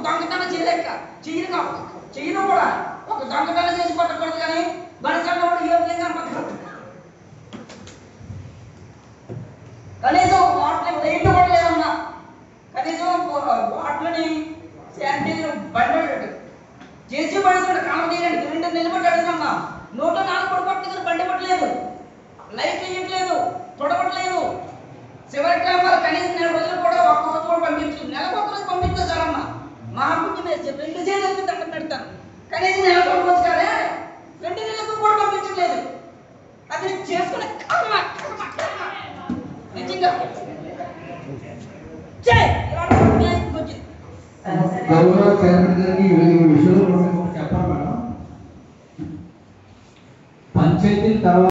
దొంగతనం చేయలేక చెయ్యను కాదు చెయ్యను కూడా ఒక దొంగతనం చేసి పట్టకూడదు కానీ బడిసంలో కూడా ఏ విధంగా పట్టకూడదు కనీసం వాటర్ లైట్ కూడా లేదన్నా కనీసం వాటర్ని శానిటైజర్ బండి చేసి పడుతున్నాడు కాలం తీయండి రెండు నిలబడి అడుగుతున్నా నోట్లో నాలుగు పడిపోతుంది కానీ బండి పట్టలేదు లైట్ వేయట్లేదు తొడగట్లేదు చివరి గ్రామాలు కనీసం నెల రోజులు కూడా ఒక్క రోజు కూడా పంపించు నెలకు ఒక రోజు పంపిస్తే చాలమ్మా మా పుణ్యమే రెండు చేతులకి దండం పెడతాను కనీసం నెల ఒక రోజు కాదే రెండు నెలలకు కూడా పంపించట్లేదు అది చేసుకునే కర్మ కర్మ కర్మ నిజంగా జై ఇవాళ న్యాయం వచ్చింది గౌరవ చైర్మన్ గారికి ఈ విషయంలో కూడా చెప్పాలి మేడం పంచాయతీ తర్వాత